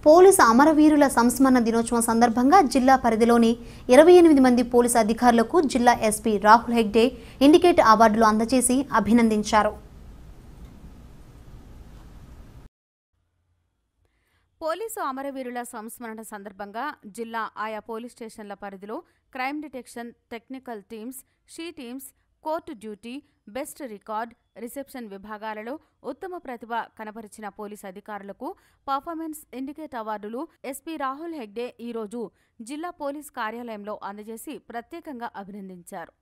police అమరవీరుల సంస్మరణ దినోత్సవం సందర్భంగా జిల్లా పరిధిలోని ఇరవై ఎనిమిది మంది పోలీసు అధికారులకు జిల్లా ఎస్పీ రాహుల్ హెగ్డే ఇండికేట్ అవార్డులు అందజేసి అభినందించారు పోలీసు అమరవీరుల సంస్మరణ సందర్భంగా జిల్లా ఆయా పోలీస్ స్టేషన్ల పరిధిలో crime detection technical teams she teams court duty best record reception విభాగాలలో ఉత్తమ ప్రతిభ కనబరిచిన పోలీస్ అధికారులకు పర్ఫార్మెన్స్ ఇండికేట్ అవార్డులు ఎస్పీ రాహుల్ హెగ్డే ఈరోజు జిల్లా పోలీస్ కార్యాలయంలో అందజేసి ప్రత్యేకంగా అభినందించారు